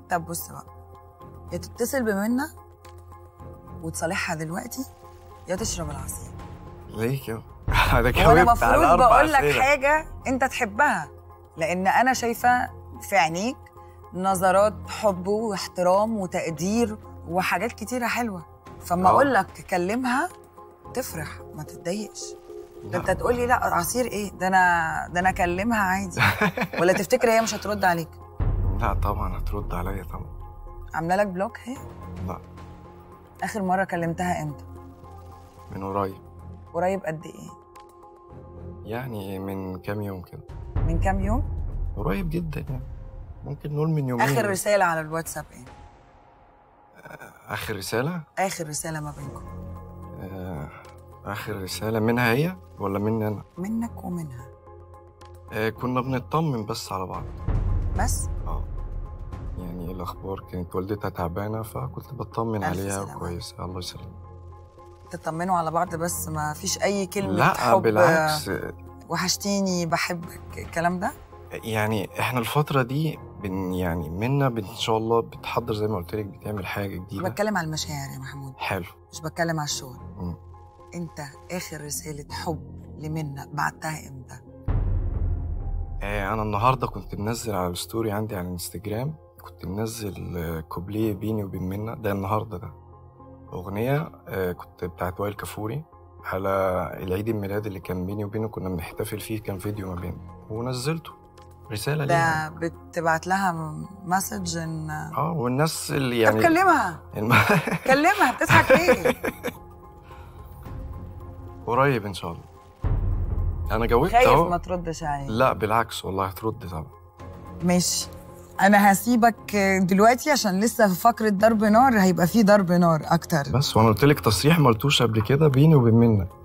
طب بص بقى يا تتصل بمنى وتصالحها دلوقتي يا تشرب العصير ليه كده؟ ده وانا جاوبت على المفروض الأربع بقول لك أسئلة. حاجه انت تحبها لان انا شايفه في عينيك نظرات حب واحترام وتقدير وحاجات كتيره حلوه فما آه. اقول لك كلمها تفرح ما تتضايقش ده انت تقول لي لا عصير ايه ده انا ده انا اكلمها عادي ولا تفتكر هي مش هترد عليك لا طبعا هترد عليا طبعا عامله لك بلوك هي لا اخر مره كلمتها امتى من قريب قريب قد ايه يعني من كام يوم كده من كام يوم قريب جدا يعني ممكن نقول من يومين اخر رساله على الواتساب ايه آخر رسالة اخر رساله ما بينكم آه، آخر رسالة منها هي ولا مني أنا؟ منك ومنها آه، كنا بنطمن بس على بعض بس اه يعني الأخبار كانت والدتها تعبانة فكنت بطمن ألف عليها سلامة. كويس الله يسلمك تطمنوا على بعض بس ما فيش اي كلمه لا حب بالعكس وحشتيني بحبك الكلام ده يعني احنا الفترة دي بن يعني منا بن- ان شاء الله بتحضر زي ما قلت لك بتعمل حاجة أنا جديدة بتكلم على المشاعر يا محمود حلو مش بتكلم على الشغل مم. انت اخر رساله حب لمنى بعتها امتى آه انا النهاردة كنت منزل على الستوري عندي على الانستجرام كنت منزل آه، كوبليه بيني وبين منا ده النهاردة ده أغنية آه كنت بتاعت وائل كفوري على العيد الميلاد اللي كان بيني وبينه كنا بنحتفل فيه كان فيديو ما بيننا ونزلته رسالة ليها ده بتبعت لها مسج ان اه والناس اللي يعني طب يعني كلمها الم... كلمها بتضحك ليه قريب ان شاء الله انا جاوبت خايف اهو ما تردش عليه لا بالعكس والله هترد طبعا ماشي انا هسيبك دلوقتي عشان لسه في فقره ضرب نار هيبقى في ضرب نار اكتر بس وانا قلت لك تصريح ما قلتوش قبل كده بيني وبين منى